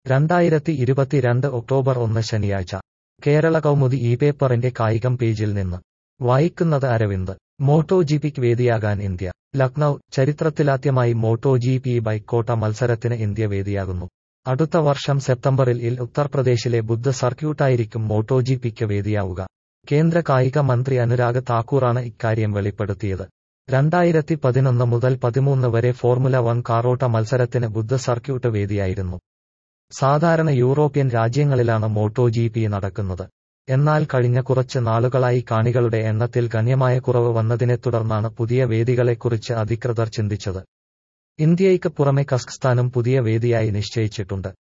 രണ്ടായിരത്തി ഇരുപത്തിരണ്ട് ഒക്ടോബർ ഒന്ന് ശനിയാഴ്ച കേരള കൗമുദി ഈ പേപ്പറിന്റെ കായികം പേജിൽ നിന്ന് വായിക്കുന്നത് അരവിന്ദ് മോട്ടോ ജിപിക്ക് വേദിയാകാൻ ഇന്ത്യ ലക്നൌ ചരിത്രത്തിലാദ്യമായി മോട്ടോ ജി പി ബൈക്കോട്ട മത്സരത്തിന് ഇന്ത്യ വേദിയാകുന്നു അടുത്ത വർഷം സെപ്റ്റംബറിൽ ഇൽ ഉത്തർപ്രദേശിലെ ബുദ്ധ സർക്യൂട്ടായിരിക്കും മോട്ടോ ജി പിക്ക് വേദിയാവുക കേന്ദ്ര കായിക മന്ത്രി അനുരാഗ് താക്കൂറാണ് ഇക്കാര്യം വെളിപ്പെടുത്തിയത് രണ്ടായിരത്തി പതിനൊന്ന് മുതൽ പതിമൂന്ന് വരെ ഫോർമുല വൺ കാറോട്ട മത്സരത്തിന് ബുദ്ധ സർക്യൂട്ട് വേദിയായിരുന്നു സാധാരണ യൂറോപ്യൻ രാജ്യങ്ങളിലാണ് മോട്ടോ ജി പി നടക്കുന്നത് എന്നാൽ കഴിഞ്ഞ കുറച്ച് നാളുകളായി കാണികളുടെ എണ്ണത്തിൽ ഗണ്യമായ കുറവ് വന്നതിനെ തുടർന്നാണ് പുതിയ വേദികളെക്കുറിച്ച് അധികൃതർ ചിന്തിച്ചത് ഇന്ത്യയ്ക്ക് പുറമെ കസ്ഖ്സ്ഥാനും പുതിയ വേദിയായി നിശ്ചയിച്ചിട്ടുണ്ട്